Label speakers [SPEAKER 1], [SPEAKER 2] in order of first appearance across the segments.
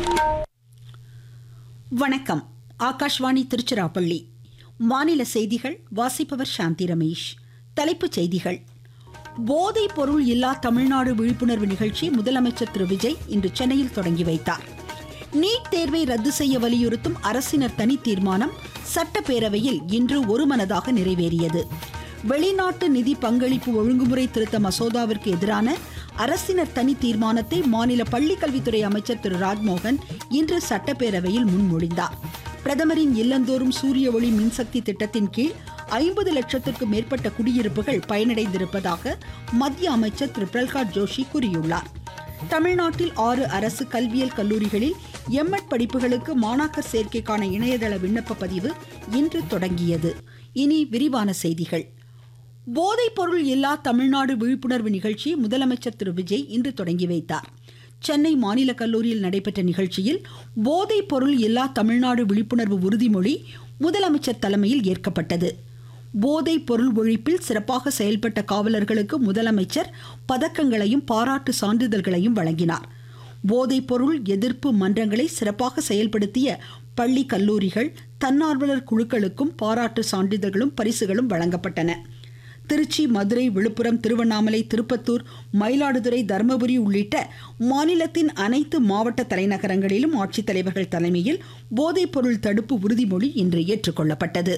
[SPEAKER 1] வணக்கம் ஆகாஷ்வாணி திருச்சிராப்பள்ளி மாநில செய்திகள் வாசிப்பவர் சாந்தி ரமேஷ் தலைப்புச் செய்திகள் போதைப் பொருள் இல்லா தமிழ்நாடு விழிப்புணர்வு நிகழ்ச்சி முதலமைச்சர் திரு விஜய் இன்று சென்னையில் தொடங்கி வைத்தார் நீட் தேர்வை ரத்து செய்ய வலியுறுத்தும் அரசினர் தனி தீர்மானம் சட்டப்பேரவையில் இன்று ஒருமனதாக நிறைவேறியது வெளிநாட்டு நிதி பங்களிப்பு ஒழுங்குமுறை திருத்த மசோதாவிற்கு எதிரான அரசினர் தனி தீர்மானத்தை மாநில பள்ளிக்கல்வித்துறை அமைச்சர் திரு ராஜ்மோகன் இன்று சட்டப்பேரவையில் முன்மொழிந்தார் பிரதமரின் இல்லந்தோறும் சூரிய ஒளி மின்சக்தி திட்டத்தின் கீழ் ஐம்பது லட்சத்திற்கும் மேற்பட்ட குடியிருப்புகள் பயனடைந்திருப்பதாக மத்திய அமைச்சர் திரு பிரல்காத் ஜோஷி கூறியுள்ளார் தமிழ்நாட்டில் ஆறு அரசு கல்வியியல் கல்லூரிகளில் எம்எட் படிப்புகளுக்கு மாணாக்கர் சேர்க்கைக்கான இணையதள விண்ணப்ப பதிவு இன்று தொடங்கியது இனி விரிவான செய்திகள் போதைப் பொருள் இல்லா தமிழ்நாடு விழிப்புணர்வு நிகழ்ச்சியை முதலமைச்சர் திரு விஜய் இன்று தொடங்கி வைத்தார் சென்னை மாநில கல்லூரியில் நடைபெற்ற நிகழ்ச்சியில் போதைப் பொருள் இல்லா தமிழ்நாடு விழிப்புணர்வு உறுதிமொழி முதலமைச்சர் தலைமையில் ஏற்கப்பட்டது போதைப் பொருள் ஒழிப்பில் சிறப்பாக செயல்பட்ட காவலர்களுக்கு முதலமைச்சர் பதக்கங்களையும் பாராட்டு சான்றிதழ்களையும் வழங்கினார் போதைப் பொருள் எதிர்ப்பு மன்றங்களை சிறப்பாக செயல்படுத்திய பள்ளி கல்லூரிகள் தன்னார்வலர் குழுக்களுக்கும் பாராட்டு சான்றிதழ்களும் பரிசுகளும் வழங்கப்பட்டன திருச்சி மதுரை விழுப்புரம் திருவண்ணாமலை திருப்பத்தூர் மயிலாடுதுறை தருமபுரி உள்ளிட்ட மாநிலத்தின் அனைத்து மாவட்ட தலைநகரங்களிலும் ஆட்சித்தலைவர்கள் தலைமையில் போதைப்பொருள் தடுப்பு உறுதிமொழி இன்று ஏற்றுக்கொள்ளப்பட்டது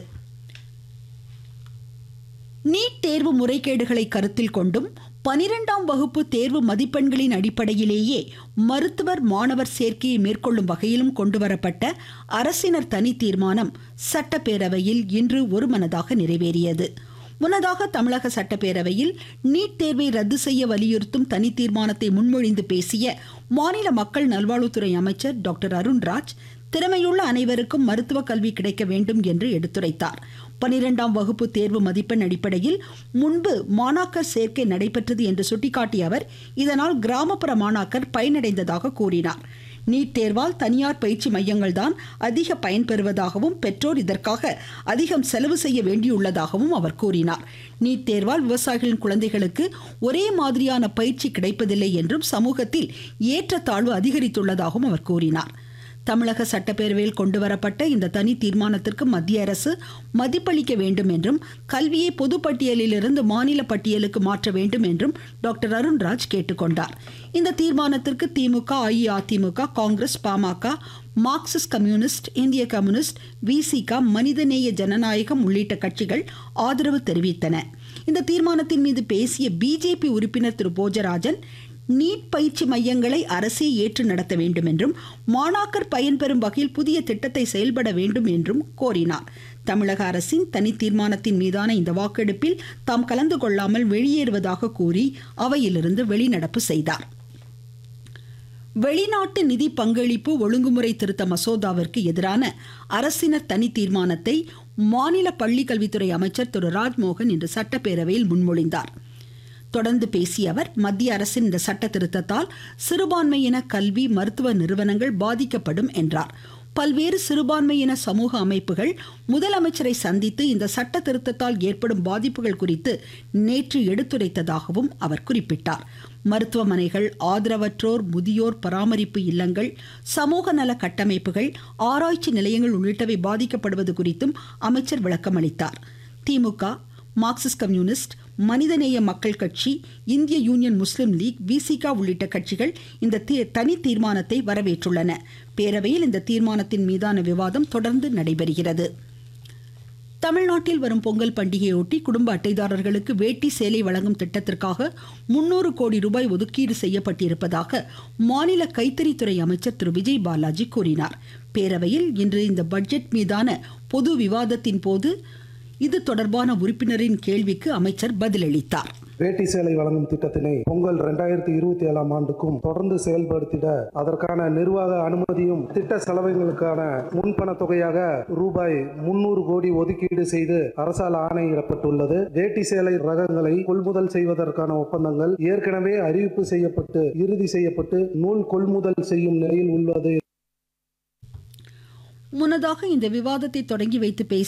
[SPEAKER 1] நீட் தேர்வு முறைகேடுகளை கருத்தில் கொண்டும் பனிரெண்டாம் வகுப்பு தேர்வு மதிப்பெண்களின் அடிப்படையிலேயே மருத்துவர் மாணவர் சேர்க்கையை மேற்கொள்ளும் வகையிலும் கொண்டுவரப்பட்ட அரசினர் தனி தீர்மானம் சட்டப்பேரவையில் இன்று ஒருமனதாக நிறைவேறியது முன்னதாக தமிழக சட்டப்பேரவையில் நீட் தேர்வை ரத்து செய்ய வலியுறுத்தும் தனி தீர்மானத்தை முன்மொழிந்து பேசிய மாநில மக்கள் நல்வாழ்வுத்துறை அமைச்சர் டாக்டர் அருண்ராஜ் திறமையுள்ள அனைவருக்கும் மருத்துவ கல்வி கிடைக்க வேண்டும் என்று எடுத்துரைத்தார் பனிரெண்டாம் வகுப்பு தேர்வு மதிப்பெண் அடிப்படையில் முன்பு மாணாக்கர் சேர்க்கை நடைபெற்றது என்று சுட்டிக்காட்டிய அவர் இதனால் கிராமப்புற மாணாக்கர் பயனடைந்ததாக கூறினார் நீட் தேர்வால் தனியார் பயிற்சி மையங்கள் தான் அதிக பயன்பெறுவதாகவும் பெற்றோர் இதற்காக அதிகம் செலவு செய்ய வேண்டியுள்ளதாகவும் அவர் கூறினார் நீட் தேர்வால் விவசாயிகளின் குழந்தைகளுக்கு ஒரே மாதிரியான பயிற்சி கிடைப்பதில்லை என்றும் சமூகத்தில் ஏற்றத்தாழ்வு அதிகரித்துள்ளதாகவும் அவர் கூறினார் தமிழக சட்டப்பேரவையில் கொண்டுவரப்பட்ட இந்த தனி தீர்மானத்திற்கு மத்திய அரசு மதிப்பளிக்க வேண்டும் என்றும் கல்வியை பொதுப்பட்டியலிலிருந்து மாநில பட்டியலுக்கு மாற்ற வேண்டும் என்றும் டாக்டர் அருண்ராஜ் கேட்டுக்கொண்டார் இந்த தீர்மானத்திற்கு திமுக அஇஅதிமுக காங்கிரஸ் பாமக மார்க்சிஸ்ட் கம்யூனிஸ்ட் இந்திய கம்யூனிஸ்ட் விசிக மனிதநேய ஜனநாயகம் உள்ளிட்ட கட்சிகள் ஆதரவு தெரிவித்தன இந்த தீர்மானத்தின் மீது பேசிய பிஜேபி உறுப்பினர் திரு போஜராஜன் நீட் பயிற்சி மையங்களை அரசே ஏற்று நடத்த வேண்டும் என்றும் மாணாக்கர் பயன்பெறும் வகையில் புதிய திட்டத்தை செயல்பட வேண்டும் என்றும் கோரினார் தமிழக அரசின் தனி தீர்மானத்தின் மீதான இந்த வாக்கெடுப்பில் தாம் கலந்து கொள்ளாமல் வெளியேறுவதாக கூறி அவையிலிருந்து வெளிநடப்பு செய்தார் வெளிநாட்டு நிதி பங்களிப்பு ஒழுங்குமுறை திருத்த மசோதாவிற்கு எதிரான அரசினர் தனி தீர்மானத்தை மாநில பள்ளிக்கல்வித்துறை அமைச்சர் திரு ராஜ்மோகன் இன்று சட்டப்பேரவையில் முன்மொழிந்தார் தொடர்ந்து பேசிய அவர் மத்திய அரசின் இந்த சட்ட திருத்தத்தால் சிறுபான்மையின கல்வி மருத்துவ நிறுவனங்கள் பாதிக்கப்படும் என்றார் பல்வேறு சிறுபான்மையின சமூக அமைப்புகள் முதலமைச்சரை சந்தித்து இந்த சட்ட திருத்தத்தால் ஏற்படும் பாதிப்புகள் குறித்து நேற்று எடுத்துரைத்ததாகவும் அவர் குறிப்பிட்டார் மருத்துவமனைகள் ஆதரவற்றோர் முதியோர் பராமரிப்பு இல்லங்கள் சமூக நல கட்டமைப்புகள் ஆராய்ச்சி நிலையங்கள் உள்ளிட்டவை பாதிக்கப்படுவது குறித்தும் அமைச்சர் விளக்கமளித்தார் திமுக மார்க்சிஸ்ட் கம்யூனிஸ்ட் மனிதநேய மக்கள் கட்சி இந்திய யூனியன் முஸ்லிம் லீக் விசிகா உள்ளிட்ட கட்சிகள் இந்த தனி தீர்மானத்தை வரவேற்றுள்ளன பேரவையில் இந்த தீர்மானத்தின் மீதான விவாதம் தொடர்ந்து நடைபெறுகிறது தமிழ்நாட்டில் வரும் பொங்கல் பண்டிகையொட்டி குடும்ப அட்டைதாரர்களுக்கு வேட்டி சேலை வழங்கும் திட்டத்திற்காக முன்னூறு கோடி ரூபாய் ஒதுக்கீடு செய்யப்பட்டிருப்பதாக மாநில கைத்தறித்துறை அமைச்சர் திரு விஜய் பாலாஜி கூறினார் பேரவையில் இன்று இந்த பட்ஜெட் மீதான பொது விவாதத்தின் போது இது தொடர்பான உறுப்பினரின் கேள்விக்கு அமைச்சர் பதிலளித்தார்
[SPEAKER 2] வேட்டி சேலை வழங்கும் திட்டத்தினை பொங்கல் இரண்டாயிரத்தி இருபத்தி ஏழாம் ஆண்டுக்கும் தொடர்ந்து செயல்படுத்திட அதற்கான நிர்வாக அனுமதியும் திட்ட செலவுகளுக்கான முன்பண தொகையாக ரூபாய் முன்னூறு கோடி ஒதுக்கீடு செய்து அரசால் ஆணையிடப்பட்டுள்ளது வேட்டி சேலை ரகங்களை கொள்முதல் செய்வதற்கான ஒப்பந்தங்கள் ஏற்கனவே அறிவிப்பு செய்யப்பட்டு இறுதி செய்யப்பட்டு நூல் கொள்முதல் செய்யும் நிலையில் உள்ளது
[SPEAKER 1] முன்னதாக இந்த விவாதத்தை தொடங்கி வைத்து பேசிய